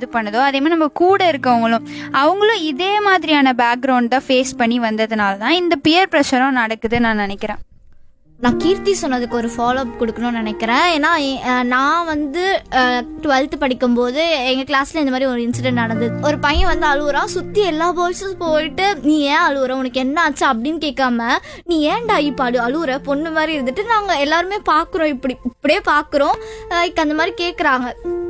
இது பண்ணுதோ அதே மாதிரி நம்ம கூட இருக்கவங்களும் அவங்களும் இதே மாதிரியான பேக்ரவுண்ட் தான் ஃபேஸ் பண்ணி வந்ததுனால தான் இந்த பியர் ப்ரெஷரும் நடக்குதுன்னு நான் நினைக்கிறேன் நான் கீர்த்தி சொன்னதுக்கு ஒரு ஃபாலோ அப் கொடுக்கணும்னு நினைக்கிறேன் ஏன்னா அஹ், நான் வந்து டுவெல்த்து படிக்கும்போது எங்கள் கிளாஸில் இந்த மாதிரி ஒரு இன்சிடென்ட் நடந்தது ஒரு பையன் வந்து அழுவுறான் சுற்றி எல்லா பாய்ஸும் போயிட்டு நீ ஏன் அழுவுற உனக்கு என்ன ஆச்சு அப்படின்னு கேட்காம நீ ஏன்டா இப்போ அழு அழுவுற பொண்ணு மாதிரி இருந்துட்டு நாங்கள் எல்லாருமே பார்க்குறோம் இப்படி இப்படியே பார்க்குறோம் லைக் அந்த மாதிரி கேட்குறாங்க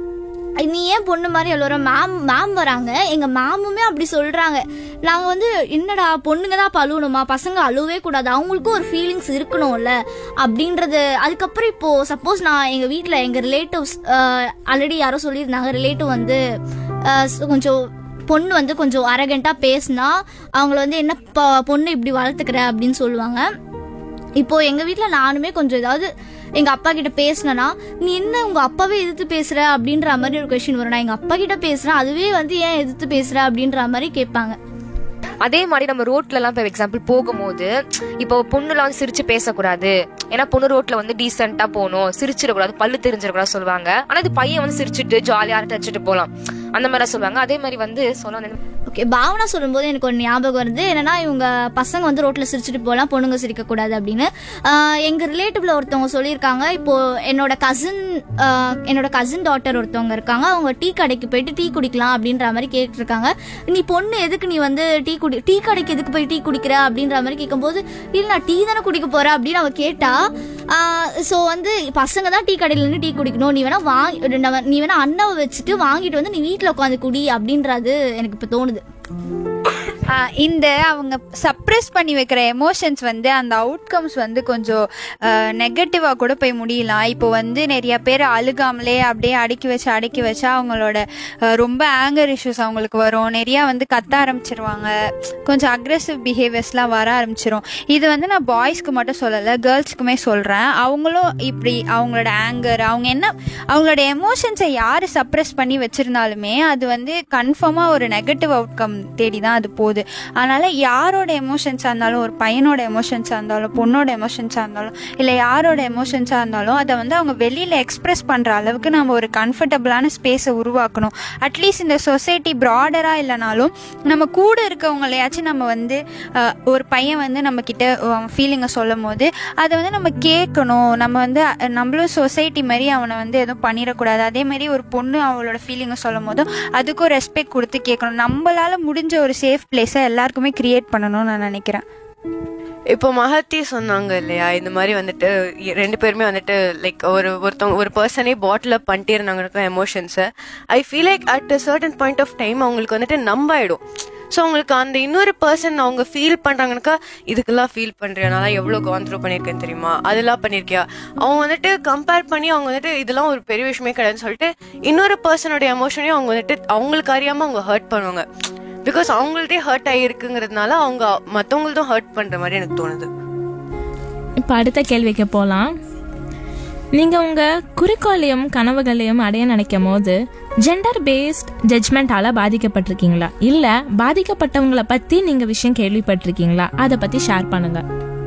நீ ஏன் பொண்ணு மாதிரி அழுவுற மேம் மேம் வராங்க எங்க மேமுமே அப்படி சொல்றாங்க நாங்க வந்து என்னடா பொண்ணுங்க தான் அப்ப அழுவணுமா பசங்க அழுவே கூடாது அவங்களுக்கும் ஒரு ஃபீலிங்ஸ் இருக்கணும்ல அப்படின்றது அதுக்கப்புறம் இப்போ சப்போஸ் நான் எங்க வீட்ல எங்க ரிலேட்டிவ்ஸ் ஆல்ரெடி யாரோ சொல்லியிருந்தாங்க ரிலேட்டிவ் வந்து அஹ், கொஞ்சம் பொண்ணு வந்து கொஞ்சம் அரகண்டா பேசினா அவங்கள வந்து என்ன ப- பொண்ணு இப்படி வளர்த்துக்கிற அப்படின்னு சொல்லுவாங்க இப்போ எங்க வீட்ல நானுமே கொஞ்சம் ஏதாவது எங்க அப்பா கிட்ட பேசினேன்னா நீ என்ன உங்க அப்பாவே எதிர்த்து பேசுற அப்படின்ற மாதிரி ஒரு கொஸ்டின் வரும் நான் எங்க அப்பா கிட்ட பேசுறேன் அதுவே வந்து ஏன் எதிர்த்து பேசுற அப்படின்ற மாதிரி கேட்பாங்க அதே மாதிரி நம்ம ரோட்ல எல்லாம் இப்போ எக்ஸாம்பிள் போகும்போது இப்போ பொண்ணுலாம் வந்து சிரிச்சு பேசக்கூடாது ஏன்னா பொண்ணு ரோட்ல வந்து டீசெண்டா போகணும் சிரிச்சிடக்கூடாது பல்லு தெரிஞ்சிடக்கூடாது சொல்லுவாங்க ஆனா இது பையன் வந்து சிரிச்சிட்டு ஜாலியா வச்சுட்டு போலாம் அந்த மாதிரி சொல்லுவாங்க அதே மாதிரி வந்து சொல்ல வந்தது- ஓகே பாவனா சொல்லும்போது எனக்கு ஒரு ஞாபகம் வருது என்னன்னா இவங்க பசங்க வந்து ரோட்ல சிரிச்சுட்டு போகலாம் பொண்ணுங்க சிரிக்க கூடாது அப்படின்னு ஆஹ் எங்க ரிலேட்டிவ்ல ஒருத்தவங்க சொல்லியிருக்காங்க இப்போ என்னோட கசின் என்னோட கசின் டாட்டர் ஒருத்தவங்க இருக்காங்க அவங்க டீ கடைக்கு போயிட்டு டீ குடிக்கலாம் அப்படின்ற மாதிரி கேட்டிருக்காங்க நீ பொண்ணு எதுக்கு நீ வந்து டீ குடி டீ கடைக்கு எதுக்கு போய் டீ குடிக்கிற அப்படின்ற மாதிரி கேட்கும்போது இல்ல நான் டீ தானே குடிக்க போறேன் அப்படின்னு அவ கேட்டா ஸோ வந்து பசங்க தான் டீ கடையில நின்று டீ குடிக்கணும் நீ வேணா வாங்கி நீ வேணா அண்ணாவை வச்சுட்டு வாங்கிட்டு வந்து நீ வீட்டில் உட்காந்து குடி அப்படின்றது எனக்கு இப்போ தோணுது ஆஹ் இந்த அவங்க சப்ரெஸ் பண்ணி வைக்கிற எமோஷன்ஸ் வந்து அந்த அவுட்கம்ஸ் வந்து கொஞ்சம் நெகட்டிவாக கூட போய் முடியலாம் இப்போ வந்து நிறைய பேர் அழுகாமலே அப்படியே அடக்கி வச்சு அடக்கி வச்சா அவங்களோட ஆஹ் ரொம்ப ஆங்கர் இஷ்யூஸ் அவங்களுக்கு வரும் நிறையா வந்து கத்த ஆரம்பிச்சிருவாங்க கொஞ்சம் அக்ரெசிவ் பிஹேவியர்ஸ்லாம் வர ஆரம்பிச்சிரும் இது வந்து நான் பாய்ஸ்க்கு மட்டும் சொல்லலை கேர்ள்ஸ்க்குமே சொல்கிறேன் அவங்களும் இப்படி அவங்களோட ஆங்கர் அவங்க என்ன அவங்களோட எமோஷன்ஸை யார் சப்ரெஸ் பண்ணி வச்சிருந்தாலுமே அது வந்து கன்ஃபார்மாக ஒரு நெகட்டிவ் அவுட்கம் தேடி தான் அது போகுது அதனால யாரோட எமோஷன்ஸாக இருந்தாலும் ஒரு பையனோட எமோஷன்ஸாக இருந்தாலும் பொண்ணோட எமோஷன்ஸாக இருந்தாலும் இல்லை யாரோட எமோஷன்ஸாக இருந்தாலும் அதை வந்து அவங்க வெளியில் எக்ஸ்பிரஸ் பண்ணுற அளவுக்கு நம்ம ஒரு கம்ஃபர்டபுளான ஸ்பேஸை உருவாக்கணும் அட்லீஸ்ட் இந்த சொசைட்டி ப்ராடராக இல்லைனாலும் நம்ம கூட இருக்கவங்களையாச்சும் நம்ம வந்து அஹ், ஒரு பையன் வந்து நம்ம கிட்ட ஃபீலிங்கை சொல்லும் போது அதை வந்து நம்ம கேட்கணும் நம்ம வந்து அஹ், நம்மளும் சொசைட்டி மாதிரி அவனை வந்து எதுவும் பண்ணிடக்கூடாது அதே மாதிரி ஒரு பொண்ணு அவளோட ஃபீலிங்கை சொல்லும் போதும் அதுக்கும் ரெஸ்பெக்ட் கொடுத்து கேட்கணும் நம்மளால முடிஞ்ச ஒரு சேஃப் பிளேஸை எல்லாருக்குமே கிரியேட் பண்ணணும்னு நான் நினைக்கிறேன் இப்போ மகத்தி சொன்னாங்க இல்லையா இந்த மாதிரி வந்துட்டு இ- ரெண்டு பேருமே வந்துட்டு லைக் ஒரு ஒருத்தவங்க ஒரு பர்சனே பாட்டில் அப் பண்ணிட்டே இருந்தாங்க எமோஷன்ஸை I feel like at a certain point of time அவங்களுக்கு வந்துட்டு நம்ப ஆயிடும் ஸோ அவங்களுக்கு அந்த இன்னொரு பர்சன் அவங்க ஃபீல் பண்றாங்கனாக்கா இதுக்கெல்லாம் ஃபீல் பண்றியா நான் எவ்வளோ கான் த்ரூ பண்ணியிருக்கேன் தெரியுமா அதெல்லாம் பண்ணியிருக்கியா அவங்க வந்துட்டு கம்பேர் பண்ணி அவங்க வந்துட்டு இதெல்லாம் ஒரு பெரிய விஷயமே கிடையாதுன்னு சொல்லிட்டு இன்னொரு பர்சனோட எமோஷனையும் அவங்க வந்துட்டு அவங்களுக்கு அறியாம அவங்க ஹர்ட் பண்ணுவாங்க பிகாஸ் அவங்கள்ட்டே ஹர்ட் ஆகிருக்குங்கிறதுனால அவங்க மற்றவங்களுக்கும் ஹர்ட் பண்ற மாதிரி எனக்கு தோணுது இப்போ அடுத்த கேள்விக்கு போகலாம் நீங்கள் உங்கள் குறிக்கோளையும் கனவுகளையும் அடைய நினைக்கும் போது ஜெண்டர் பேஸ்ட் ஜட்ஜ்மெண்டால பாதிக்கப்பட்டிருக்கீங்களா இல்லை பாதிக்கப்பட்டவங்களை பற்றி நீங்கள் விஷயம் கேள்விப்பட்டிருக்கீங்களா அதை பற்றி ஷேர் பண்ணுங்க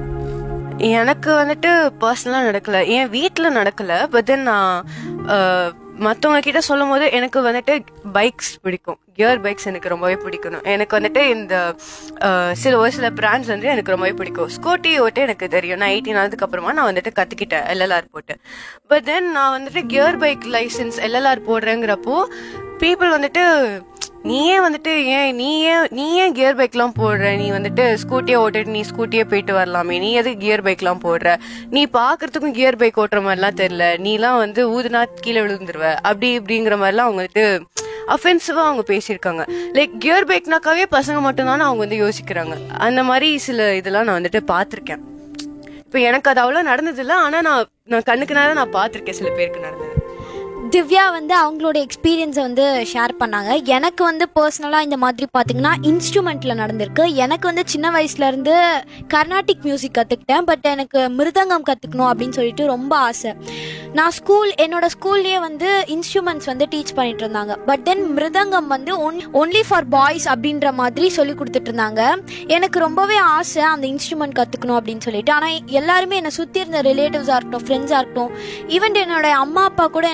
எனக்கு வந்துட்டு பர்சனலாக நடக்கல என் வீட்டில் நடக்கல பட் தென் நான் மற்றவங்க கிட்ட சொல்லும் போது எனக்கு வந்துட்டு பைக்ஸ் பிடிக்கும் கியர் பைக்ஸ் எனக்கு ரொம்பவே பிடிக்கணும் எனக்கு வந்துட்டு இந்த அஹ், சில ஒரு சில பிராண்ட்ஸ் வந்து எனக்கு ரொம்பவே பிடிக்கும் ஸ்கூட்டி ஓட்டு எனக்கு தெரியும் நான் எயிட்டீன் ஆனதுக்கு அப்புறமா நான் வந்துட்டு கற்றுக்கிட்டேன் எல்எல்ஆர் போட்டு பட் தென் நான் வந்துட்டு கியர் பைக் லைசன்ஸ் எல்எல்ஆர் போடுறேங்கிறப்போ பீப்புள் வந்துட்டு நீயே வந்துட்டு ஏன் நீ ஏன் நீ ஏன் கியர் பைக்லாம் போடுற நீ வந்துட்டு ஸ்கூட்டியை ஓட்டிட்டு நீ ஸ்கூட்டியே போயிட்டு வரலாமே நீ எதுக்கு கியர் பைக்லாம் போடுற நீ பாக்குறதுக்கும் கியர் பைக் ஓட்டுற மாதிரிலாம் தெரியல நீலாம் வந்து ஊதுனா கீழே விழுந்துருவ அப்படி இப்படிங்கிற மாதிரிலாம் அவங்க வந்துட்டு அஃபென்சிவா அவங்க பேசியிருக்காங்க லைக் கியர் பைக்னாக்காவே பசங்க மட்டும்தான் அவங்க வந்து யோசிக்கிறாங்க அந்த மாதிரி சில இதெல்லாம் நான் வந்துட்டு பார்த்துருக்கேன் இப்போ எனக்கு அது அவ்வளோ நடந்தது இல்லை ஆனால் நான் நான் கண்ணுக்கு நேரம் நான் பார்த்துருக்கேன் சில பேருக்கு நடந்தது திவ்யா வந்து அவங்களோட எக்ஸ்பீரியன்ஸை வந்து ஷேர் பண்ணாங்க எனக்கு வந்து பர்சனலாக இந்த மாதிரி பார்த்தீங்கன்னா இன்ஸ்ட்ருமெண்ட்டில் நடந்திருக்கு எனக்கு வந்து சின்ன வயசுலேருந்து கர்நாடிக் மியூசிக் கற்றுக்கிட்டேன் பட் எனக்கு மிருதங்கம் கற்றுக்கணும் அப்படின்னு சொல்லிட்டு ரொம்ப ஆசை நான் ஸ்கூல் என்னோட ஸ்கூல்லேயே வந்து இன்ஸ்ட்ருமெண்ட்ஸ் வந்து டீச் பண்ணிட்டு இருந்தாங்க பட் தென் மிருதங்கம் வந்து ஒன் ஒன்லி ஃபார் பாய்ஸ் அப்படின்ற மாதிரி சொல்லி கொடுத்துட்டு இருந்தாங்க எனக்கு ரொம்பவே ஆசை அந்த இன்ஸ்ட்ருமெண்ட் கற்றுக்கணும் அப்படின்னு சொல்லிட்டு ஆனால் எல்லாருமே என்னை சுற்றி இருந்த ரிலேட்டிவ்ஸாக இருக்கட்டும் ஃப்ரெண்ட்ஸாக இருக்கட்டும் ஈவன் என்னோட அம்மா அப்பா கூட என்ன என்ன சொன்னாங்க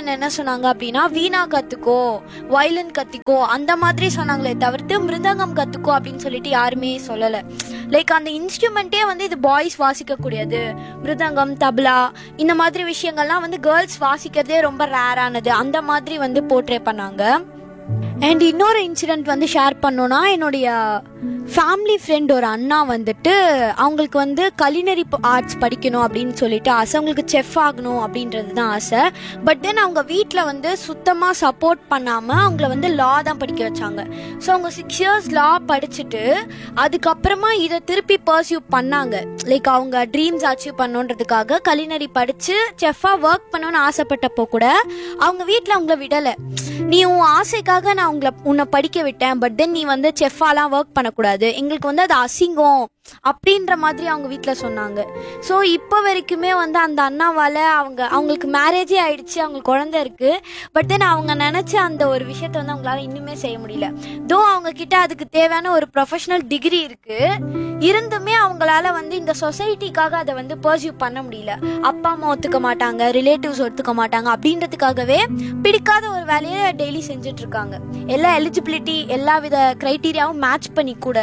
சொன்னாங்க அப்படின்னா வீணா கத்துக்கோ வயலின் கத்திக்கோ அந்த மாதிரி சொன்னாங்களே தவிர்த்து மிருதங்கம் கத்துக்கோ அப்படின்னு சொல்லிட்டு யாருமே சொல்லல லைக் அந்த இன்ஸ்ட்ருமெண்ட்டே வந்து இது பாய்ஸ் வாசிக்க கூடியது மிருதங்கம் தபலா இந்த மாதிரி விஷயங்கள்லாம் வந்து கேர்ள்ஸ் வாசிக்கிறதே ரொம்ப ரேரானது அந்த மாதிரி வந்து போர்ட்ரே பண்ணாங்க அண்ட் இன்னொரு இன்சிடென்ட் வந்து ஷேர் பண்ணோன்னா என்னுடைய ஃபேமிலி ஃப்ரெண்ட் ஒரு அண்ணா வந்துட்டு அவங்களுக்கு வந்து கலினரி ஆர்ட்ஸ் படிக்கணும் அப்படின்னு சொல்லிட்டு ஆசை அவங்களுக்கு செஃப் ஆகணும் அப்படின்றது தான் ஆசை பட் தென் அவங்க வீட்டில் வந்து சுத்தமாக சப்போர்ட் பண்ணாமல் அவங்கள வந்து லா தான் படிக்க வச்சாங்க ஸோ அவங்க சிக்ஸ் இயர்ஸ் லா படிச்சுட்டு அதுக்கப்புறமா இதை திருப்பி பர்சியூ பண்ணாங்க லைக் அவங்க ட்ரீம்ஸ் அச்சீவ் பண்ணணுன்றதுக்காக கலினரி படித்து செஃப்பாக ஒர்க் பண்ணணும்னு ஆசைப்பட்டப்போ கூட அவங்க வீட்டில் அவங்கள விடலை நீ உன் ஆசைக்காக நான் உங்களை உன்னை படிக்க விட்டேன் பட் தென் நீ வந்து செஃபாலாம் ஒர்க் பண்ணக்கூடாது எங்களுக்கு வந்து அது அசிங்கம் அப்படின்ற மாதிரி அவங்க வீட்டில் சொன்னாங்க ஸோ இப்போ வரைக்குமே வந்து அந்த அண்ணாவால் அவங்க அவங்களுக்கு மேரேஜே ஆயிடுச்சு அவங்களுக்கு குழந்தை இருக்கு பட் தென் அவங்க நினச்ச அந்த ஒரு விஷயத்த வந்து அவங்களால இன்னுமே செய்ய முடியல தோ அவங்க கிட்ட அதுக்கு தேவையான ஒரு ப்ரொஃபஷனல் டிகிரி இருக்கு இருந்துமே அவங்களால வந்து இந்த சொசைட்டிக்காக அதை வந்து பர்சியூ பண்ண முடியல அப்பா அம்மா ஒத்துக்க மாட்டாங்க ரிலேட்டிவ்ஸ் ஒத்துக்க மாட்டாங்க அப்படின்றதுக்காகவே பிடிக்காத ஒரு வேலையை டெய்லி செஞ்சுட்டு இருக்காங்க எல்லா எலிஜிபிலிட்டி எல்லா வித க்ரைட்டீரியாவும் மேட்ச் பண்ணி கூட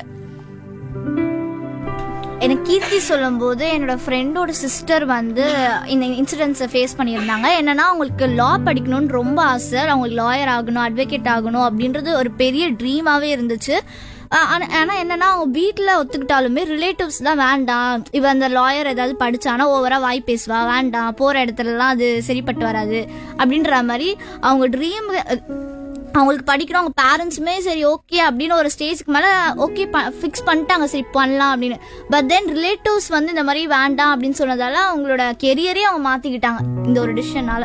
எனக்கு கீர்த்தி சொல்லும்போது என்னோட ஃப்ரெண்டோட சிஸ்டர் வந்து இந்த இன்சிடென்ட்ஸை ஃபேஸ் பண்ணியிருந்தாங்க என்னன்னா அவங்களுக்கு லா படிக்கணும்னு ரொம்ப ஆசை அவங்களுக்கு லாயர் ஆகணும் அட்வொகேட் ஆகணும் அப்படின்றது ஒரு பெரிய ட்ரீமாவே இருந்துச்சு ஆனால் என்னன்னா அவங்க வீட்டில் ஒத்துக்கிட்டாலுமே ரிலேட்டிவ்ஸ் தான் வேண்டாம் இவ அந்த லாயர் ஏதாவது படிச்சானா ஓவராக வாய் பேசுவா வேண்டாம் போகிற இடத்துலலாம் அது சரிப்பட்டு வராது அப்படின்ற மாதிரி அவங்க ட்ரீம் அவங்களுக்கு படிக்கிறோம் அவங்க பேரண்ட்ஸுமே சரி ஓகே அப்படின்னு ஒரு ஸ்டேஜ்க்கு மேலே ஓகே ஃபிக்ஸ் பண்ணிட்டாங்க சரி பண்ணலாம் அப்படின்னு பட் தென் ரிலேட்டிவ்ஸ் வந்து இந்த மாதிரி வேண்டாம் அப்படின்னு சொன்னதால அவங்களோட கெரியரே அவங்க மாற்றிக்கிட்டாங்க இந்த ஒரு டிசிஷனால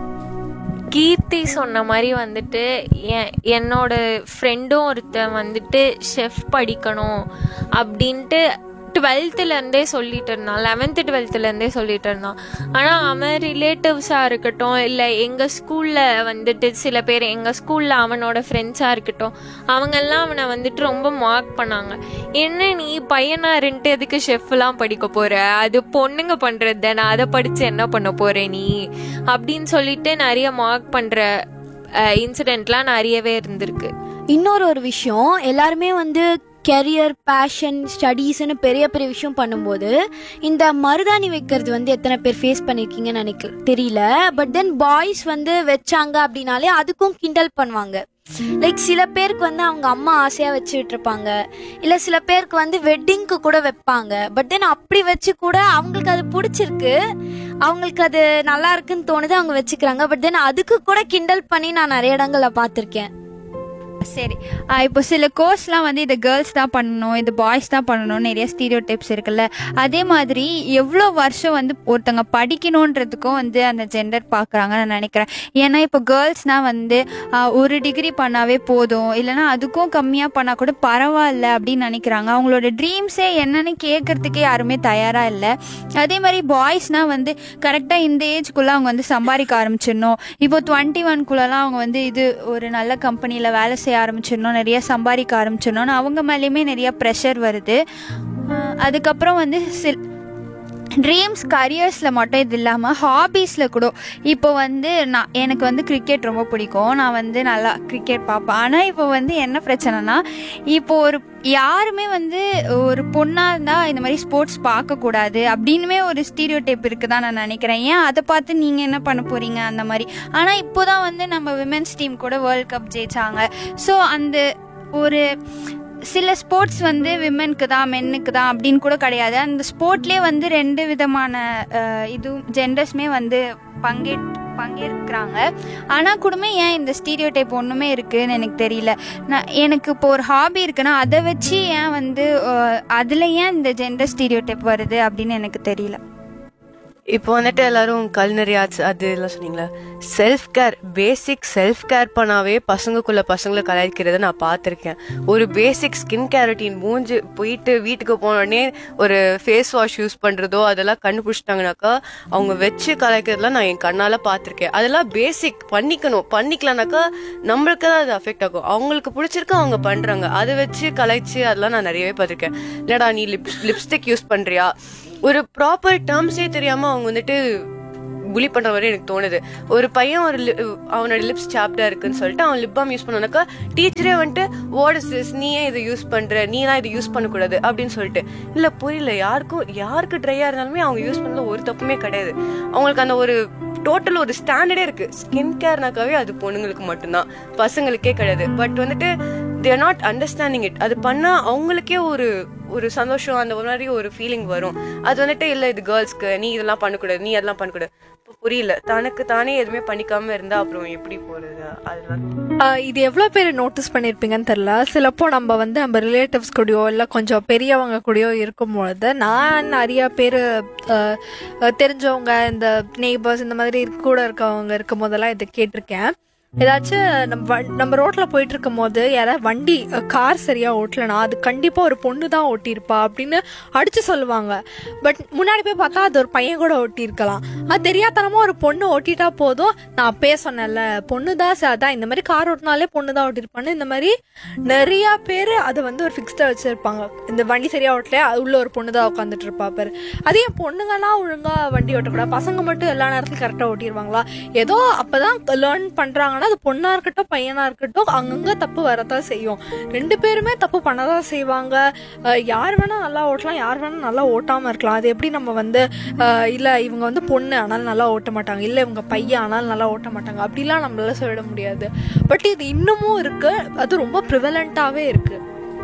கீர்த்தி சொன்ன மாதிரி வந்துட்டு என் என்னோட ஃப்ரெண்டும் ஒருத்தன் வந்துட்டு ஷெஃப் படிக்கணும் அப்படின்ட்டு டுவெல்த்துலேருந்தே சொல்லிட்டு இருந்தான் லெவன்த்து டுவெல்த்துலேருந்தே சொல்லிட்டு இருந்தான் ஆனால் அவன் ரிலேட்டிவ்ஸாக இருக்கட்டும் இல்லை எங்கள் ஸ்கூலில் வந்துட்டு சில பேர் எங்கள் ஸ்கூலில் அவனோட ஃப்ரெண்ட்ஸாக இருக்கட்டும் அவங்கெல்லாம் அவனை வந்துட்டு ரொம்ப மார்க் பண்ணாங்க என்ன நீ பையனா இருந்துட்டு எதுக்கு ஷெஃப்லாம் படிக்க போற அது பொண்ணுங்க பண்ணுறது தானே அதை படித்து என்ன பண்ண போற நீ அப்படின்னு சொல்லிட்டு நிறைய மார்க் பண்ணுற இன்சிடெண்ட்லாம் நிறையவே இருந்திருக்கு இன்னொரு ஒரு விஷயம் எல்லாருமே வந்து கெரியர் பேஷன் ஸ்டடீஸ்னு பெரிய பெரிய விஷயம் பண்ணும்போது இந்த மருதாணி வைக்கிறது வந்து எத்தனை பேர் ஃபேஸ் பண்ணியிருக்கீங்கன்னு எனக்கு தெரியல பட் தென் பாய்ஸ் வந்து வச்சாங்க அப்படின்னாலே அதுக்கும் கிண்டல் பண்ணுவாங்க லைக் சில பேருக்கு வந்து அவங்க அம்மா ஆசையாக வச்சு விட்டுருப்பாங்க இல்லை சில பேருக்கு வந்து வெட்டிங்க்கு கூட வைப்பாங்க பட் தென் அப்படி வச்சு கூட அவங்களுக்கு அது பிடிச்சிருக்கு அவங்களுக்கு அது நல்லா இருக்குன்னு தோணுது அவங்க வச்சுக்கிறாங்க பட் தென் அதுக்கு கூட கிண்டல் பண்ணி நான் நிறைய இடங்கள்ல பார்த்துருக்கேன் சரி ஆஹ் இப்போ சில கோர்ஸ்லாம் வந்து இது கேர்ள்ஸ் தான் பண்ணணும் இது பாய்ஸ் தான் பண்ணணும் நிறைய ஸ்டீரியோ டைப்ஸ் இருக்குல்ல அதே மாதிரி எவ்வளோ வருஷம் வந்து ஒருத்தங்க படிக்கணுன்றதுக்கும் வந்து அந்த ஜெண்டர் பார்க்குறாங்கன்னு நான் நினைக்கிறேன் ஏன்னா இப்போ கேர்ள்ஸ்னால் வந்து ஆஹ் ஒரு டிகிரி பண்ணாவே போதும் இல்லைன்னா அதுக்கும் கம்மியாக பண்ணால் கூட பரவாயில்ல அப்படின்னு நினைக்கிறாங்க அவங்களோட ட்ரீம்ஸே என்னன்னு கேட்கறதுக்கே யாருமே தயாராக இல்லை அதே மாதிரி பாய்ஸ்னால் வந்து கரெக்டாக இந்த ஏஜ்குள்ளே அவங்க வந்து சம்பாதிக்க ஆரம்பிச்சிடணும் இப்போ டுவெண்ட்டி ஒன்குள்ளலாம் அவங்க வந்து இது ஒரு நல்ல கம்பெனியில் வேலை செய்ய ஆரம்பிச்சிடணும் நிறைய சம்பாதிக்க ஆரம்பிச்சிடணும்னு அவங்க மேலேயுமே நிறைய ப்ரெஷர் வருது அஹ் அதுக்கப்புறம் வந்து சில் ட்ரீம்ஸ் கரியர்ஸில் மட்டும் இது இல்லாமல் ஹாபீஸில் கூட இப்போ வந்து நான் எனக்கு வந்து கிரிக்கெட் ரொம்ப பிடிக்கும் நான் வந்து நல்லா கிரிக்கெட் பார்ப்பேன் ஆனால் இப்போ வந்து என்ன பிரச்சனைனா இப்போ ஒரு யாருமே வந்து ஒரு பொண்ணாக இருந்தால் இந்த மாதிரி ஸ்போர்ட்ஸ் பார்க்கக்கூடாது அப்படின்னுமே ஒரு ஸ்டீரியோ டைப் இருக்குதா நான் நினைக்கிறேன் ஏன் அதை பார்த்து நீங்கள் என்ன பண்ண போகிறீங்க அந்த மாதிரி ஆனால் இப்போ தான் வந்து நம்ம விமென்ஸ் டீம் கூட வேர்ல்ட் கப் ஜெயிச்சாங்க ஸோ அந்த ஒரு சில ஸ்போர்ட்ஸ் வந்து விமென்க்கு தான் மென்னுக்கு தான் அப்படின்னு கூட கிடையாது அந்த ஸ்போர்ட்லேயே வந்து ரெண்டு விதமான அஹ், இதுவும் ஜெண்டர்ஸ்மே வந்து பங்கே பங்கேற்கிறாங்க ஆனால் கூடமே ஏன் இந்த ஸ்டீரியோ டைப் ஒன்றுமே இருக்குன்னு எனக்கு தெரியல நான் எனக்கு இப்போ ஒரு ஹாபி இருக்குன்னா அதை வச்சு ஏன் வந்து அதில் ஏன் இந்த ஜெண்டர் ஸ்டீரியோ டைப் வருது அப்படின்னு எனக்கு தெரியல இப்போ வந்துட்டு எல்லாரும் கல்னரி ஆர்ட்ஸ் அது எல்லாம் சொன்னீங்களா self care basic self care பண்ணாவே பசங்களுக்குள்ள பசங்களை கலாய்க்கிறத நான் பார்த்துருக்கேன் ஒரு பேசிக் ஸ்கின் கேர் ரொட்டீன் மூஞ்சி போயிட்டு வீட்டுக்கு போன உடனே ஒரு ஃபேஸ் வாஷ் யூஸ் பண்ணுறதோ அதெல்லாம் கண்டுபிடிச்சிட்டாங்கனாக்கா அவங்க வச்சு கலாய்க்கிறதுலாம் நான் என் கண்ணால் பார்த்துருக்கேன் அதெல்லாம் பேசிக் பண்ணிக்கணும் பண்ணிக்கலனாக்கா நம்மளுக்கு தான் அது அஃபெக்ட் ஆகும் அவங்களுக்கு பிடிச்சிருக்கு அவங்க பண்ணுறாங்க அதை வச்சு கலாய்ச்சி அதெல்லாம் நான் நிறையவே பார்த்துருக்கேன் இல்லடா நீ லிப் லிப்ஸ்டிக் யூஸ் பண்ணுறியா ஒரு ப்ராப்பர் டேர்ம்ஸே தெரியாம அவங்க வந்துட்டு புலி பண்ற மாதிரி எனக்கு தோணுது ஒரு பையன் ஒரு li- அவனோட லிப்ஸ் சாப்டா இருக்குன்னு சொல்லிட்டு அவன் லிப் பாம் யூஸ் பண்ணாக்கா டீச்சரே வந்துட்டு வாட் இஸ் திஸ் நீ ஏன் இதை யூஸ் பண்ற நீலாம் இதை யூஸ் பண்ணக்கூடாது அப்படின்னு சொல்லிட்டு இல்ல புரியல யாருக்கும் யாருக்கு ட்ரையா இருந்தாலுமே அவங்க யூஸ் பண்ணல ஒரு தப்புமே கிடையாது அவங்களுக்கு அந்த ஒரு டோட்டல் ஒரு ஸ்டாண்டர்டே இருக்கு ஸ்கின் கேர்னாக்காவே அது பொண்ணுங்களுக்கு மட்டும்தான் பசங்களுக்கே கிடையாது பட் வந்துட்டு தேர் நாட் அண்டர்ஸ்டாண்டிங் இட் அது பண்ணா அவங்களுக்கே ஒரு ஒரு சந்தோஷம் அந்த ஒரு மாதிரி ஒரு ஃபீலிங் வரும் அது வந்துட்டு இல்ல இது கேர்ள்ஸ்க்கு நீ இதெல்லாம் பண்ணக்கூடாது நீ அதெல்லாம் பண்ணக்கூடாது இப்ப புரியல தனக்கு தானே எதுவுமே பண்ணிக்காம இருந்தா அப்புறம் எப்படி போறது அதெல்லாம் ஆஹ் இது எவ்வளோ பேர் நோட்டீஸ் பண்ணியிருப்பீங்கன்னு தெரில சிலப்போ நம்ம வந்து நம்ம ரிலேட்டிவ்ஸ் கூடயோ இல்லை கொஞ்சம் பெரியவங்க கூடயோ இருக்கும்பொழுது நான் நிறைய பேர் தெரிஞ்சவங்க இந்த நெய்பர்ஸ் இந்த மாதிரி கூட இருக்கவங்க இருக்கும் போதெல்லாம் இதை கேட்டிருக்கேன் ஏதாச்சும் நம்ம வ- நம்ம ரோட்ல போயிட்டு இருக்கும் போது யாராவது வண்டி கார் சரியா ஓட்டலனா அது கண்டிப்பா ஒரு பொண்ணு தான் ஓட்டியிருப்பா அப்படின்னு அடிச்சு சொல்லுவாங்க பட் முன்னாடி போய் பார்த்தா அது ஒரு பையன் கூட ஓட்டியிருக்கலாம் அது தெரியாதனமா ஒரு பொண்ணு ஓட்டிட்டா போதும் நான் அப்பயே சொன்னேன்ல பொண்ணு தான் ச- அதான் இந்த மாதிரி கார் ஓட்டினாலே பொண்ணு தான் ஓட்டியிருப்பான்னு இந்த மாதிரி நிறைய பேர் அதை வந்து ஒரு ஃபிக்ஸ்டா வச்சிருப்பாங்க இந்த வண்டி சரியா ஓட்டல உள்ள ஒரு பொண்ணு தான் உட்காந்துட்டு இருப்பா பேர் அதே பொண்ணுங்கலாம் ஒழுங்கா வண்டி ஓட்டக்கூடாது பசங்க மட்டும் எல்லா நேரத்துலையும் கரெக்டாக ஓட்டிடுவாங்களா ஏதோ அப்பதான் லேர்ன் பண்றாங்கன்னா அது பொண்ணா இருக்கட்டும் பையனா இருக்கட்டும் அங்கங்க தப்பு வரதான் செய்யும் ரெண்டு பேருமே தப்பு பண்ணதான் செய்வாங்க அஹ் யார் வேணா நல்லா ஓட்டலாம் யார் வேணா நல்லா ஓட்டாம இருக்கலாம் அது எப்படி நம்ம வந்து அஹ் இல்ல இவங்க வந்து பொண்ணு ஆனாலும் நல்லா ஓட்ட மாட்டாங்க இல்ல இவங்க பையன் ஆனாலும் நல்லா ஓட்ட மாட்டாங்க அப்படிலாம் நம்மளால சொல்லிட முடியாது பட் இது இன்னமும் இருக்கு அது ரொம்ப ப்ரிவலண்டாவே இருக்கு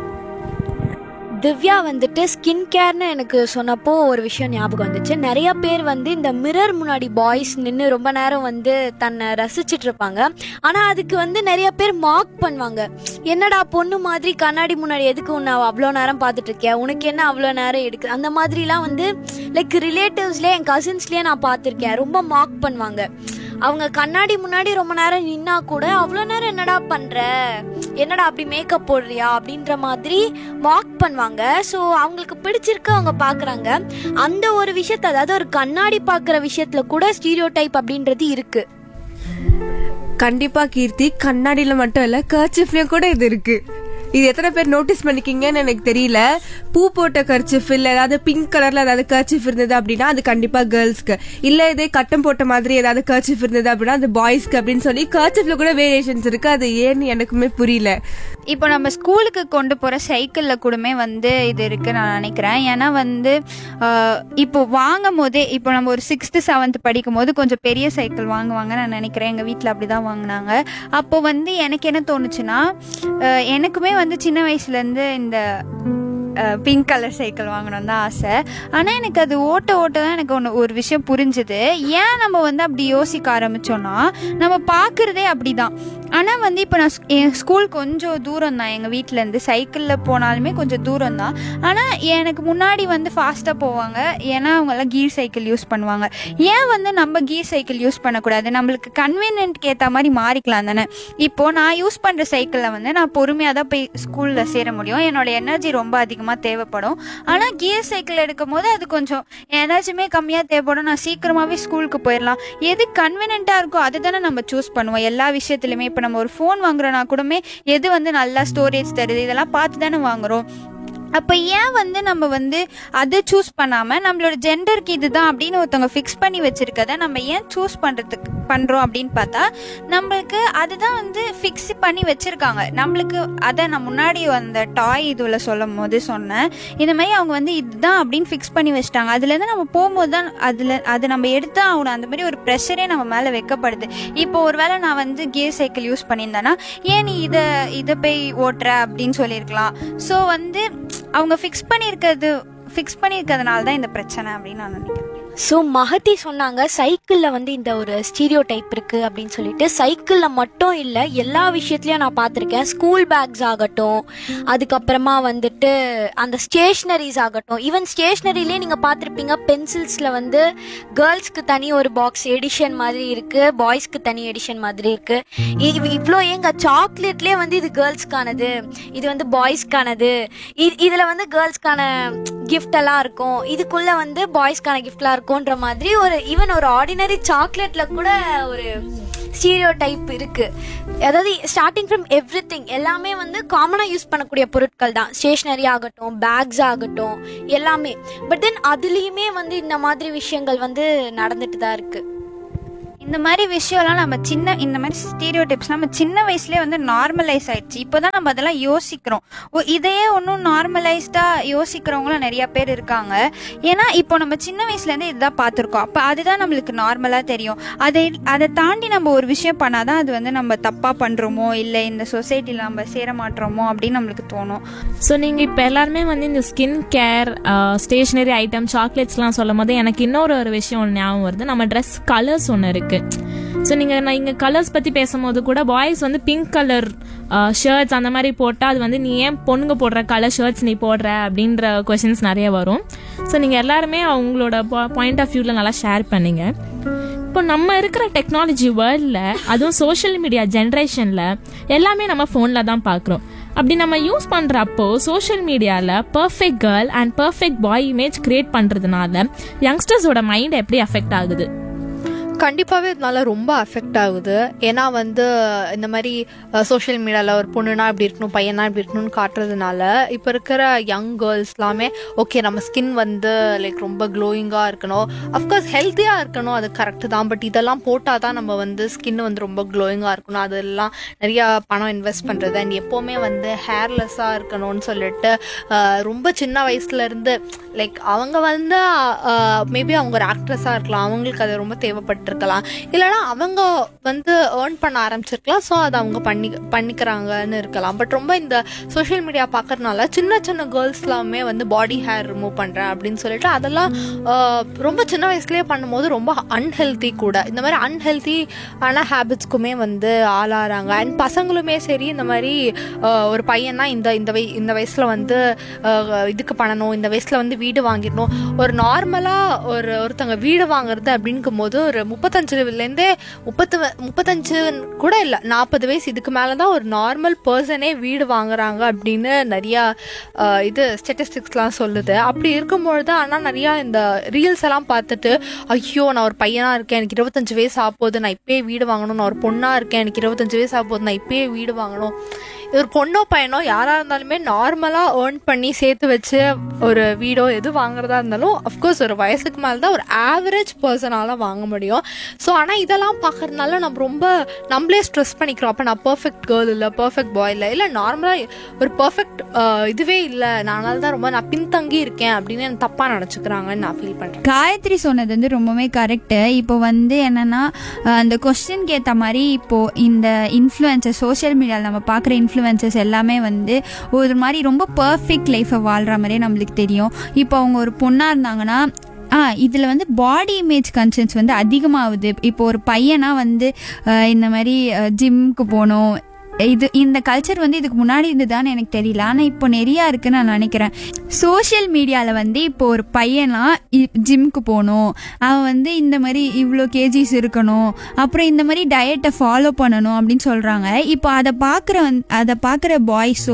திவ்யா வந்துட்டு ஸ்கின் கேர்னு எனக்கு சொன்னப்போ ஒரு விஷயம் ஞாபகம் வந்துச்சு நிறைய பேர் வந்து இந்த மிரர் முன்னாடி பாய்ஸ் நின்று ரொம்ப நேரம் வந்து தன்னை ரசிச்சிட்டு இருப்பாங்க ஆனால் அதுக்கு வந்து நிறைய பேர் மார்க் பண்ணுவாங்க என்னடா பொண்ணு மாதிரி கண்ணாடி முன்னாடி எதுக்கு உன்னை அவ்வளோ நேரம் பார்த்துட்டு இருக்கியா உனக்கு என்ன அவ்வளோ நேரம் எடுக்கு அந்த மாதிரிலாம் வந்து லைக் ரிலேட்டிவ்ஸ்லேயே என் கசின்ஸ்லேயே நான் பார்த்துருக்கேன் ரொம்ப மார்க் பண்ணுவாங்க அவங்க கண்ணாடி முன்னாடி ரொம்ப நேரம் நின்னா கூட அவ்வளோ நேரம் என்னடா பண்ற என்னடா அப்படி மேக்கப் போடுறியா அப்படின்ற மாதிரி மார்க் பண்ணுவாங்க ஸோ அவங்களுக்கு பிடிச்சிருக்கு அவங்க பார்க்குறாங்க அந்த ஒரு விஷயத்த அதாவது ஒரு கண்ணாடி பார்க்குற விஷயத்துல கூட ஸ்டீரியோ டைப் அப்படின்றது இருக்கு கண்டிப்பா கீர்த்தி கண்ணாடியில மட்டும் இல்ல கர்ச்சிஃப்லயும் கூட இது இருக்கு இது எத்தனை பேர் நோட்டீஸ் பண்ணிக்கிங்கன்னு எனக்கு தெரியல பூ போட்ட கர்ச்சிஃப் இல்ல ஏதாவது பிங்க் கலர்ல ஏதாவது கர்ச்சிஃப் இருந்தது அப்படின்னா அது கண்டிப்பா கேர்ள்ஸ்க்கு இல்ல இதே கட்டம் போட்ட மாதிரி ஏதாவது கர்ச்சிஃப் இருந்தது அப்படின்னா அது பாய்ஸ்க்கு அப்படின்னு சொல்லி கர்ச்சிஃப்ல கூட வேரியேஷன்ஸ் இருக்கு அது ஏன்னு எனக்குமே புரியல இப்போ நம்ம ஸ்கூலுக்கு கொண்டு போகிற சைக்கிளில் கூடமே வந்து இது இருக்குது நான் நினைக்கிறேன் ஏன்னா வந்து ஆஹ், இப்போ வாங்கும் போதே இப்போ நம்ம ஒரு சிக்ஸ்த்து செவன்த் படிக்கும் போது கொஞ்சம் பெரிய சைக்கிள் வாங்குவாங்க நான் நினைக்கிறேன் எங்கள் வீட்டில் அப்படி தான் வாங்கினாங்க அப்போ வந்து எனக்கு என்ன தோணுச்சுன்னா ஆஹ், எனக்குமே வந்து சின்ன வயசுலேருந்து இந்த பிங்க் கலர் சைக்கிள் வாங்கணும் தான் ஆசை ஆனால் எனக்கு அது ஓட்ட ஓட்ட தான் எனக்கு ஒன்று ஒரு விஷயம் புரிஞ்சுது ஏன் நம்ம வந்து அப்படி யோசிக்க ஆரம்பிச்சோன்னா நம்ம பார்க்குறதே அப்படி தான் ஆனால் வந்து இப்போ நான் ஸ்- என் ஸ்கூல் கொஞ்சம் தூரம் தான் எங்கள் வீட்டிலேருந்து சைக்கிளில் போனாலுமே கொஞ்சம் தூரம் தான் ஆனால் எனக்கு முன்னாடி வந்து ஃபாஸ்ட்டாக போவாங்க ஏன்னா அவங்கெல்லாம் கீர் சைக்கிள் யூஸ் பண்ணுவாங்க ஏன் வந்து நம்ம கீர் சைக்கிள் யூஸ் பண்ணக்கூடாது நம்மளுக்கு கன்வீனியன்ட்க்கு ஏற்ற மாதிரி மாறிக்கலாம் தானே இப்போது நான் யூஸ் பண்ணுற சைக்கிளில் வந்து நான் பொறுமையாக தான் போய் ஸ்கூலில் சேர முடியும் என்னோட எனர்ஜி ரொம்ப அதிகமாக தேவைப்படும் ஆனால் கியர் சைக்கிள் எடுக்கும் போது அது கொஞ்சம் எனர்ஜியுமே கம்மியாக தேவைப்படும் நான் சீக்கிரமாகவே ஸ்கூலுக்கு போயிடலாம் எது கன்வீனியண்ட்டாக இருக்கோ அதை தானே நம்ம சூஸ் பண்ணுவோம் எல்லா விஷயத்துலையுமே இப்போ நம்ம ஒரு ஃபோன் வாங்குறோன்னா கூடமே எது வந்து நல்லா ஸ்டோரேஜ் தருது இதெல்லாம் பார்த்து தானே வாங்குறோம் அப்போ ஏன் வந்து நம்ம வந்து அதை சூஸ் பண்ணாமல் நம்மளோட ஜெண்டருக்கு இதுதான் அப்படின்னு ஒருத்தவங்க ஃபிக்ஸ் பண்ணி வச்சிருக்கத நம்ம ஏன் சூஸ் பண்ணுறதுக்கு பண்ணுறோம் அப்படின்னு பார்த்தா நம்மளுக்கு அதுதான் வந்து ஃபிக்ஸ் பண்ணி வச்சுருக்காங்க நம்மளுக்கு அதை நான் முன்னாடி அந்த டாய் இதுவில் சொல்லும் போது சொன்னேன் இந்த மாதிரி அவங்க வந்து இதுதான் அப்படின்னு ஃபிக்ஸ் பண்ணி வச்சிட்டாங்க அதுலேருந்து நம்ம போகும்போது தான் அதில் அது நம்ம எடுத்தா ஆகணும் அந்த மாதிரி ஒரு ப்ரெஷரே நம்ம மேலே வைக்கப்படுது இப்போ ஒருவேளை நான் வந்து கியர் சைக்கிள் யூஸ் பண்ணியிருந்தேன்னா ஏன் நீ இதை இதை போய் ஓட்டுற அப்படின்னு சொல்லியிருக்கலாம் ஸோ வந்து அவங்க ஃபிக்ஸ் பண்ணியிருக்கிறது ஃபிக்ஸ் பண்ணியிருக்கிறதுனால தான் இந்த பிரச்சனை அப்படின்னு நான் நினைக்கிறேன் ஸோ மகதி சொன்னாங்க சைக்கிளில் வந்து இந்த ஒரு ஸ்டீரியோ டைப் இருக்கு அப்படின்னு சொல்லிட்டு சைக்கிளில் மட்டும் இல்லை எல்லா விஷயத்துலையும் நான் பார்த்துருக்கேன் ஸ்கூல் பேக்ஸ் ஆகட்டும் அதுக்கப்புறமா வந்துட்டு அந்த ஸ்டேஷ்னரிஸ் ஆகட்டும் ஈவன் ஸ்டேஷ்னரிலே நீங்கள் பார்த்துருப்பீங்க பென்சில்ஸில் வந்து கேர்ள்ஸ்க்கு தனி ஒரு பாக்ஸ் எடிஷன் மாதிரி இருக்கு பாய்ஸ்க்கு தனி எடிஷன் மாதிரி இருக்கு இ- இவ்வளோ ஏங்க சாக்லேட்லேயே வந்து இது கேர்ள்ஸ்க்கானது இது வந்து பாய்ஸ்க்கானது இ- இதுல வந்து கேர்ள்ஸ்க்கான கிஃப்ட் எல்லாம் இருக்கும் இதுக்குள்ள வந்து பாய்ஸ்க்கான கிஃப்ட்லாம் இருக்கும்ன்ற மாதிரி ஒரு ஈவன் ஒரு ஆர்டினரி சாக்லேட்ல கூட ஒரு ஸ்டீரியோ டைப் இருக்கு அதாவது ஸ்டார்டிங் ஃப்ரம் எவ்ரி திங் எல்லாமே வந்து காமனாக யூஸ் பண்ணக்கூடிய பொருட்கள் தான் ஸ்டேஷ்னரி ஆகட்டும் பேக்ஸ் ஆகட்டும் எல்லாமே பட் தென் அதுலேயுமே வந்து இந்த மாதிரி விஷயங்கள் வந்து நடந்துட்டு தான் இருக்கு இந்த மாதிரி விஷயம்லாம் நம்ம சின்ன இந்த மாதிரி ஸ்டீரியோ டிப்ஸ் நம்ம சின்ன வயசுலயே வந்து நார்மலைஸ் ஆயிடுச்சு இப்போதான் நம்ம அதெல்லாம் யோசிக்கிறோம் ஓ இதையே ஒன்றும் நார்மலைஸ்டா யோசிக்கிறவங்களும் நிறைய பேர் இருக்காங்க ஏன்னா இப்போ நம்ம சின்ன வயசுல இருந்து இதுதான் பார்த்துருக்கோம் அப்போ அதுதான் நம்மளுக்கு நார்மலா தெரியும் அதை அதை தாண்டி நம்ம ஒரு விஷயம் பண்ணாதான் அது வந்து நம்ம தப்பா பண்றோமோ இல்லை இந்த சொசைட்டில நம்ம சேர மாட்டோமோ அப்படின்னு நம்மளுக்கு தோணும் ஸோ நீங்கள் இப்போ எல்லாருமே வந்து இந்த ஸ்கின் கேர் ஸ்டேஷ்னரி ஐட்டம் சாக்லேட்ஸ்லாம் சொல்லும் போது எனக்கு இன்னொரு ஒரு விஷயம் ஒன்று ஞாபகம் வருது நம்ம ட்ரெஸ் கலர்ஸ் ஒன்று இருக்குது ஸோ நீங்கள் நான் இங்கே கலர்ஸ் பற்றி பேசும்போது கூட பாய்ஸ் வந்து பிங்க் கலர் ஷர்ட்ஸ் அந்த மாதிரி போட்டால் அது வந்து நீ ஏன் பொண்ணுங்க போடுற கலர் ஷர்ட்ஸ் நீ போடுற அப்படின்ற கொஷின்ஸ் நிறைய வரும் ஸோ நீங்கள் எல்லாருமே அவங்களோட பாயிண்ட் ஆஃப் வியூவில் நல்லா ஷேர் பண்ணீங்க இப்போ நம்ம இருக்கிற டெக்னாலஜி வேர்ல்டில் அதுவும் சோஷியல் மீடியா ஜென்ரேஷனில் எல்லாமே நம்ம ஃபோனில் தான் பார்க்குறோம் அப்படி நம்ம யூஸ் பண்ணுறப்போ சோஷியல் மீடியாவில் perfect girl and perfect boy image create பண்ணுறதுனால யங்ஸ்டர்ஸோட மைண்ட் எப்படி அஃபெக்ட் ஆகுது கண்டிப்பாகவே இதனால ரொம்ப அஃபெக்ட் ஆகுது ஏன்னா வந்து இந்த மாதிரி சோஷியல் மீடியாவில் ஒரு பொண்ணுனா இப்படி இருக்கணும் பையனா இப்படி இருக்கணும்னு காட்டுறதுனால இப்போ இருக்கிற யங் கேர்ள்ஸ் எல்லாமே ஓகே நம்ம ஸ்கின் வந்து லைக் ரொம்ப க்ளோயிங்காக இருக்கணும் அஃப்கோர்ஸ் ஹெல்த்தியாக இருக்கணும் அது கரெக்டு தான் பட் இதெல்லாம் போட்டால் தான் நம்ம வந்து ஸ்கின் வந்து ரொம்ப க்ளோயிங்காக இருக்கணும் அதெல்லாம் நிறையா பணம் இன்வெஸ்ட் பண்ணுறது அண்ட் எப்போவுமே வந்து ஹேர்லெஸ்ஸாக இருக்கணும்னு சொல்லிட்டு அஹ், ரொம்ப சின்ன வயசுலேருந்து லைக் அவங்க வந்து மேபி அவங்க ஒரு ஆக்ட்ரஸாக இருக்கலாம் அவங்களுக்கு அது ரொம்ப தேவைப்பட்டிருக்கலாம் இல்லைனா அவங்க வந்து ஏர்ன் பண்ண ஆரம்பிச்சிருக்கலாம் ஸோ அதை அவங்க பண்ணி பண்ணிக்கிறாங்கன்னு இருக்கலாம் பட் ரொம்ப இந்த சோஷியல் மீடியா பார்க்கறதுனால சின்ன சின்ன கேர்ள்ஸ் எல்லாமே வந்து பாடி ஹேர் ரிமூவ் பண்ணுறேன் அப்படின்னு சொல்லிட்டு அதெல்லாம் ஆஹ், ரொம்ப சின்ன வயசுலேயே பண்ணும்போது ரொம்ப அன்ஹெல்த்தி கூட இந்த மாதிரி அன்ஹெல்த்தி ஆன ஹேபிட்ஸ்க்குமே வந்து ஆளாகிறாங்க அண்ட் பசங்களுமே சரி இந்த மாதிரி ஆஹ், ஒரு பையனா இந்த இந்த வய இந்த வயசில் வந்து ஆஹ், இதுக்கு பண்ணணும் இந்த வயசில் வந்து வீடு வாங்கிடணும் ஒரு நார்மலாக ஒரு ஒருத்தங்க வீடு வாங்குறது அப்படிங்கும் போது ஒரு முப்பத்தஞ்சுலேருந்தே முப்பத்து வ- முப்பத்தஞ்சு கூட இல்லை நாற்பது வயசு இதுக்கு மேலே தான் ஒரு நார்மல் பர்சனே வீடு வாங்குறாங்க அப்படின்னு நிறையா ஆஹ், இது ஸ்டெட்டிஸ்டிக்ஸ்லாம் சொல்லுது அப்படி இருக்கும்பொழுது ஆனால் நிறையா இந்த ரீல்ஸ் எல்லாம் பார்த்துட்டு ஐயோ நான் ஒரு பையனாக இருக்கேன் எனக்கு இருபத்தஞ்சு வயசு ஆகும்போது நான் இப்பயே வீடு வாங்கணும் நான் ஒரு பொண்ணாக இருக்கேன் எனக்கு இருபத்தஞ்சு வயசு ஆகும்போது நான் இப்பயே வீடு வாங்கணும் ஒரு பொண்ணோ பையனோ யாராக இருந்தாலுமே நார்மலாக ஏர்ன் பண்ணி சேர்த்து வச்சு ஒரு வீடோ எது வாங்குறதா இருந்தாலும் அஃப்கோர்ஸ் ஒரு வயசுக்கு மேலே தான் ஒரு ஆவரேஜ் பர்சனால வாங்க முடியும் ஸோ ஆனால் இதெல்லாம் பார்க்கறதுனால நம்ம ரொம்ப நம்மளே ஸ்ட்ரெஸ் பண்ணிக்கிறோம் அப்போ நான் பர்ஃபெக்ட் கேர்ள் இல்லை பர்ஃபெக்ட் பாய் இல்லை இல்லை நார்மலாக ஒரு பர்ஃபெக்ட் இதுவே இல்லை நானால தான் ரொம்ப நான் பின்தங்கி இருக்கேன் அப்படின்னு எனக்கு தப்பாக நினச்சிக்கிறாங்கன்னு நான் ஃபீல் பண்ணுறேன் காயத்ரி சொன்னது வந்து ரொம்பவே கரெக்டு இப்போ வந்து என்னன்னா அஹ், அந்த கொஸ்டின்க்கு ஏற்ற மாதிரி இப்போ இந்த இன்ஃப்ளூயன்சஸ் சோஷியல் மீடியாவில் நம்ம பார்க்குற இன்ஃப்ளூயன்சஸ் எல்லாமே வந்து ஒரு மாதிரி ரொம்ப பர்ஃபெக்ட் லைஃப்பை வாழ்கிற மாதிரியே நம்மளுக்கு தெரியும் இப்போ அவங்க ஒரு பொண்ணாக இருந்தாங்கன்னா ஆ இதில் வந்து பாடி இமேஜ் கன்சர்ன்ஸ் வந்து அதிகமாகுது இப்போ ஒரு பையனா வந்து அஹ், இந்த மாதிரி ஜிம்க்கு போகணும் இது இந்த கல்ச்சர் வந்து இதுக்கு முன்னாடி இருந்ததான்னு எனக்கு தெரியல ஆனால் இப்போ நிறையா இருக்குன்னு நான் நினைக்கிறேன் சோஷியல் மீடியாவில் வந்து இப்போ ஒரு பையனா ஜிம்க்கு போகணும் அவன் வந்து இந்த மாதிரி இவ்வளோ கேஜிஸ் இருக்கணும் அப்புறம் இந்த மாதிரி டயட்டை ஃபாலோ பண்ணணும் அப்படின்னு சொல்கிறாங்க இப்போ அதை பார்க்குற வந் அதை பார்க்குற பாய்ஸோ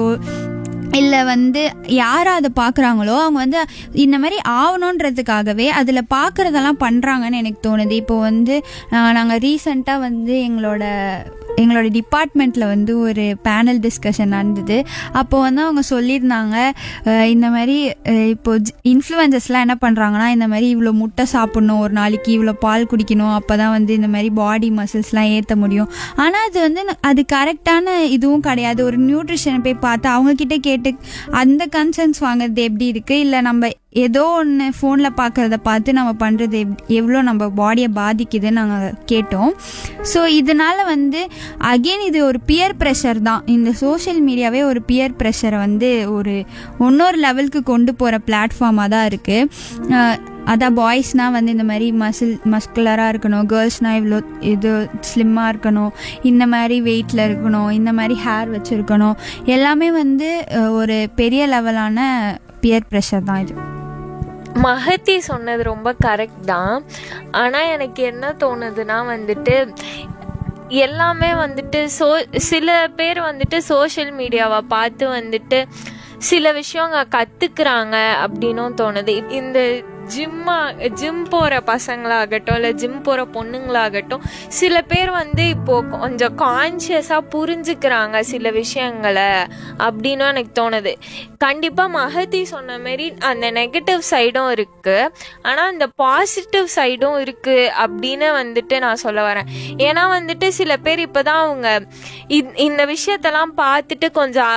இல்லை வந்து யார் அதை பார்க்குறாங்களோ அவங்க வந்து இந்த மாதிரி ஆகணுன்றதுக்காகவே அதில் பார்க்குறதெல்லாம் பண்ணுறாங்கன்னு எனக்கு தோணுது இப்போ வந்து நாங்கள் ரீசண்டாக வந்து எங்களோட எங்களோட டிபார்ட்மெண்ட்டில் வந்து ஒரு பேனல் டிஸ்கஷன் நடந்தது அப்போ வந்து அவங்க சொல்லியிருந்தாங்க அஹ் இந்த மாதிரி அஹ் இப்போ இன்ஃப்ளூயன்சஸ்லாம் என்ன பண்ணுறாங்கன்னா இந்த மாதிரி இவ்வளோ முட்டை சாப்பிட்ணும் ஒரு நாளைக்கு இவ்வளோ பால் குடிக்கணும் அப்போ தான் வந்து இந்த மாதிரி பாடி மசில்ஸ்லாம் ஏற்ற முடியும் ஆனால் அது வந்து ந- அது கரெக்டான இதுவும் கிடையாது ஒரு நியூட்ரிஷனை போய் பார்த்து அவங்கக்கிட்ட கேட்டு அந்த கன்சர்ன்ஸ் வாங்குறது எப்படி இருக்குது இல்லை நம்ம ஏதோ ஒன்று ஃபோனில் பார்க்குறத பார்த்து நம்ம பண்ணுறது எவ்வளோ நம்ம பாடியை பாதிக்குதுன்னு நாங்கள் கேட்டோம் ஸோ இதனால வந்து அகெயின் இது ஒரு பியர் ப்ரெஷர் தான் இந்த சோஷியல் மீடியாவே ஒரு பியர் ப்ரெஷரை வந்து ஒரு இன்னொரு லெவலுக்கு கொண்டு போகிற பிளாட்ஃபார்மாக தான் இருக்குது அதான் பாய்ஸ்னால் வந்து இந்த மாதிரி மசில் மஸ்குலராக இருக்கணும் கேர்ள்ஸ்னால் இவ்வளோ இது ஸ்லிம்மாக இருக்கணும் இந்த மாதிரி வெயிட்டில் இருக்கணும் இந்த மாதிரி ஹேர் வச்சுருக்கணும் எல்லாமே வந்து அஹ், ஒரு பெரிய லெவலான பியர் ப்ரெஷர் தான் இது மகத்தி சொன்னது ரொம்ப கரெக்ட் தான் ஆனால் எனக்கு என்ன தோணுதுன்னா வந்துட்டு எல்லாமே வந்துட்டு சோ சில பேர் வந்துட்டு சோஷியல் மீடியாவை பார்த்து வந்துட்டு சில விஷயங்க கற்றுக்குறாங்க அப்படின்னும் தோணுது இந்த ஜிம்மா ஜிம் போற பசங்களாகட்டும் இல்ல ஜிம் போற பொண்ணுங்களாகட்டும் சில பேர் வந்து இப்போ கொஞ்சம் கான்சியஸா புரிஞ்சுக்கிறாங்க சில விஷயங்களை அப்படின்னு எனக்கு தோணுது கண்டிப்பா மகதி சொன்ன மாதிரி அந்த நெகட்டிவ் சைடும் இருக்கு ஆனா அந்த பாசிட்டிவ் சைடும் இருக்கு அப்படின்னு வந்துட்டு நான் சொல்ல வரேன் ஏன்னா வந்துட்டு சில பேர் இப்பதான் அவங்க இந்த- இந்த விஷயத்தெல்லாம் பார்த்துட்டு கொஞ்சம்